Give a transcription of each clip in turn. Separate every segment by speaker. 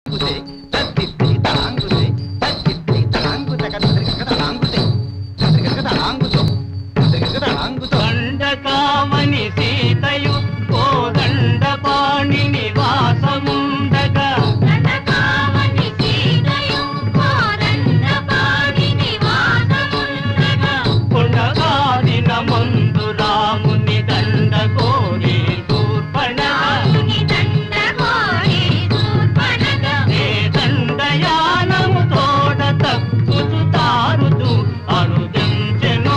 Speaker 1: తలాంగుతే తద్దిత్తి తలాంగుతే తద్దిత్తి తలాంగుత కదరిక తలాంగుతే కదరిక తలాంగుతో కదరిక తలాంగుతో
Speaker 2: దండకామని సీతయు కోదండ పాణి నివాసముండగా
Speaker 3: దండకామని సీతయు కోదండ పాడి నివాసముండగా
Speaker 2: కొండగాదిన మందు రాముని దండ కోరి శూర్పణగా
Speaker 3: రాముని దండ కోరి శూర్పణఖ
Speaker 2: ఏ దండయానము తోడ తప్పుచు తారుతూ అనుదించెనో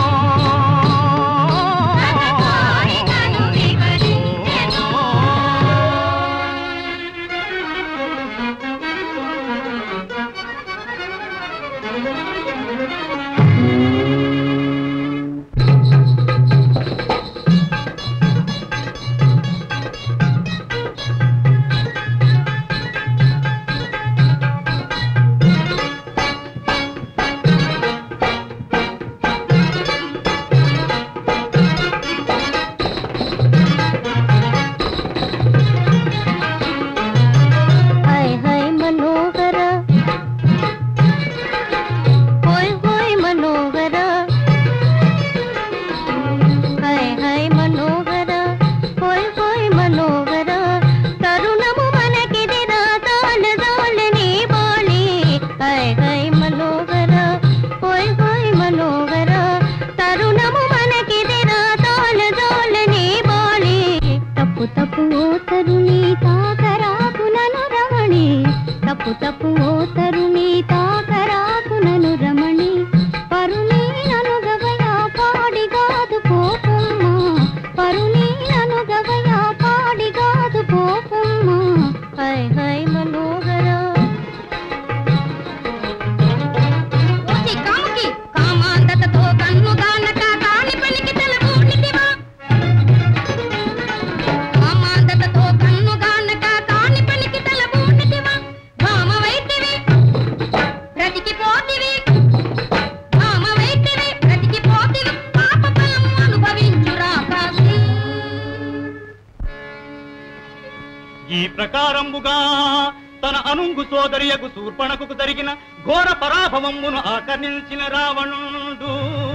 Speaker 3: తన కోరికను వివరించెను.
Speaker 4: हाय हाय मनोहर होय होय मनोहर हाय हाय मनोहर होय होय मनोहर తరుణము మనకిదిరా తాళదాలని బాళి హాయ్ హాయ్ మనోహర హోయ్ హోయ్ మనోహర తరుణము మనకిదిరా తాళదాలని బాళి తప్పు తప్పు ఓ తరుణి తాకరాకు నను రమణి తప్పు తప్పు ఓ తరుణి తాకరాకు నను రమణి పరుని నను గవయ పాడిగాదు పోకుమ్మ పరుని నను గవయ పాడిగాదు పోకుమ్మ హాయ్ హాయ్ మనోహర
Speaker 3: ఓసి కాముకి కామాంధతతో కన్నుగానక కాని పలికి తలబూనిదివా కామాంధతతో కన్నుగానక కాని పలికి తలబూనిదివా భామవైతివి బ్రతికిపోతివి భామవైతివి బ్రతికిపోతివి పాప ఫలం అనుభవించురా కాసి
Speaker 2: ఈ ప్రకారంబుగా తన అనుంగు సోదరియకు శూర్పణకు జరిగిన ఘోర పరాభవమును ఆకర్ణించిన రావణుడు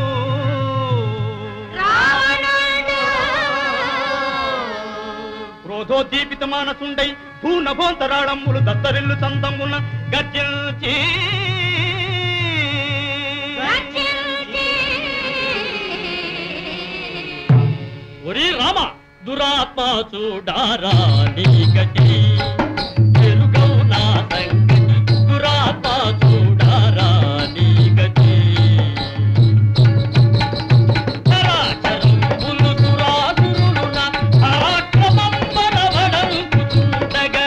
Speaker 2: క్రోధోద్దీపిత మానసుండై భూనభోంతరాళమ్ములు దత్తరిల్లు చందమున గర్జించి ఒరి రామ దురాత్మ చూడారా నీ గతి ఎరుగవు నా సంగతి దురాత్మ చూడారా నీ గతి చరాచరంబులు దురాసురులు నా పరాక్రమంబన వడంకుచుండగా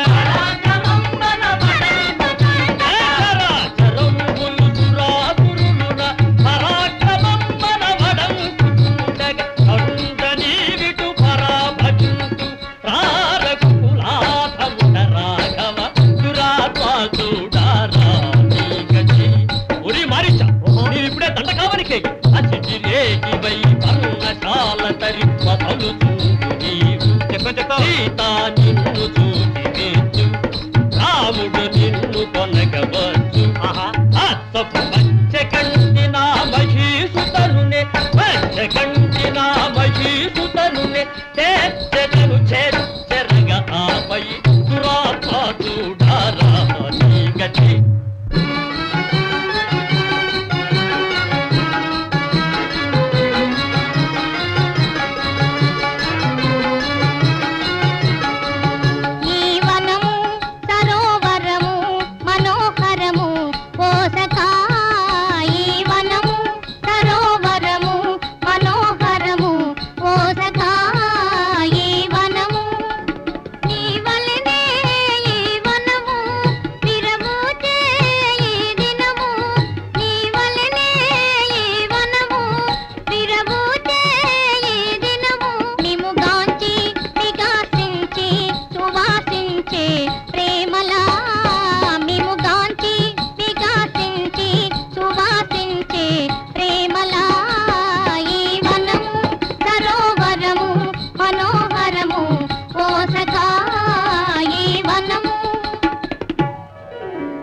Speaker 2: చరాచరంబులు దురాసురులు నా పరాక్రమంబన వడంకుచుండగా కంద నీవిటు పరాభజింతు ప్రారకు కులాధమున రాఘవ దురాత్మ చూడారా నీ గతి ఒరి మారిచా నేను ఇప్పుడే దండ కావనికే అచిటి రేగి వై పర్ణశాల తరి పదలు చూడు నీవు సీత నిన్ను చూసి మెచ్చు రాముడు నిన్ను కొనగవచ్చు అత్తపు మత్స్య కంటి నా మహీసుతనునే మత్స్య కంటి నా మహీసుతనునే చేర్చెదను చేర్చెరగ ఆపై దురాత్మ చూడారా నీ గతి
Speaker 4: ఈ వనము సరోవరము మనోహరము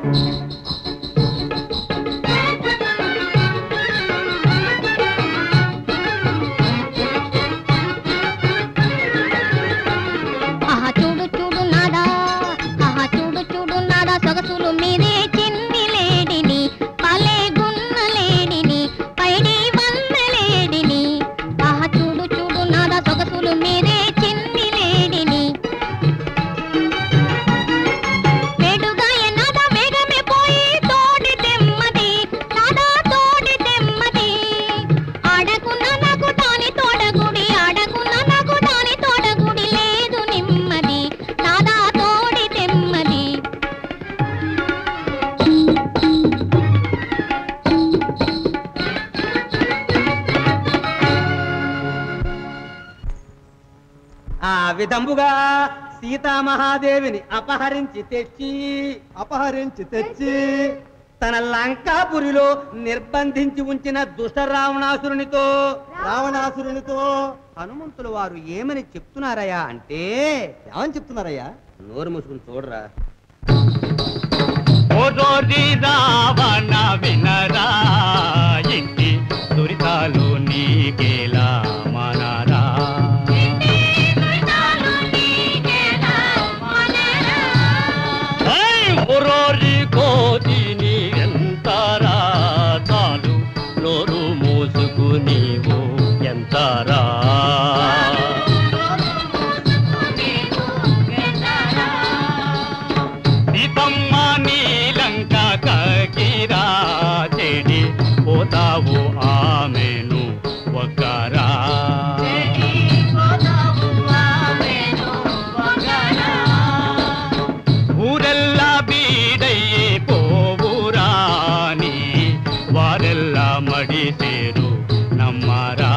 Speaker 4: ఆహా చూడు చూడు నాదా ఆహా చూడు చూడు నాదా సొగసులు మీరే చిన్ని లేడిని పలే గున్న లేడిని పైడి వన్న లేడిని ఆహా చూడు చూడు నాదా సొగసులు మీరే చిన్ని లేడిని వేడుగా ఎన్నదా వేగమే పోయి తోడి తెమ్మది నాదా తోడి తెమ్మది ఆడకున్న నాకు దాని తోడగుడి ఆడకున్న నాకు దాని తోడగుడి లేదు నిమ్మది నాదా తోడి తెమ్మది
Speaker 1: ఆ విధంబుగా సీతామహాదేవిని అపహరించి తెచ్చి
Speaker 5: అపహరించి తెచ్చి
Speaker 1: తన లంకాపురిలో నిర్బంధించి ఉంచిన దుష్ట రావణాసురునితో
Speaker 5: రావణాసురునితో
Speaker 1: హనుమంతుల వారు ఏమని చెప్తున్నారయ్యా అంటే
Speaker 5: ఏమని చెప్తున్నారయ్యా
Speaker 1: నోరు మూసుకుని చూడరా
Speaker 2: ఓరోరి రావణ వినరా ఇంటి దురితాలు నీకేలా మనరా ఐ ఓరోరి కోతిని ఎంతరా చాలు నోరు మూసుకునివు ఎంతరా సీతమ్మ నీలంక కగిరా చెడి పోతావు ఆమెను ఒకరా ఊరెల్లా బీడయ్యే పోవురాని వారెల్లా మడిసేరు నమ్మరా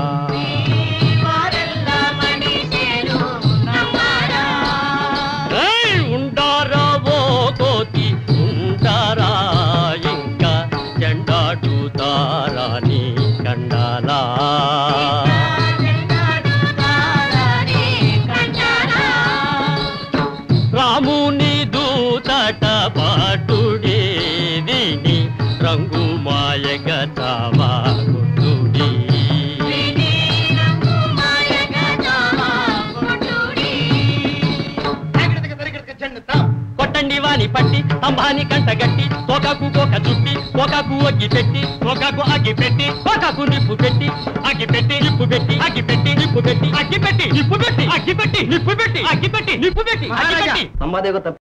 Speaker 2: ఏయ్ ఉండారా ఓ కోతి ఉండారా ఇంకా జెండాడుతారా నీ కండాలా రాముని దూతట పాటుడి దీని రంగు మాయగ తావా గుడ్డుడి కొట్టండి వాని పట్టి స్తంభాన్ని కంటగట్టి తోకకు కోక చుట్టి తోకకు అగ్గి పెట్టి తోకకు అగ్గి పెట్టి తోకకు నిప్పు పెట్టి అగ్గి పెట్టి నిప్పు పెట్టి అగ్గి పెట్టి నిప్పు పెట్టి అగ్గి పెట్టి నిప్పు పెట్టి అగ్గి పెట్టి నిప్పు పెట్టి అగ్గి పెట్టి నిప్పు పెట్టి అగ్గి పెట్టి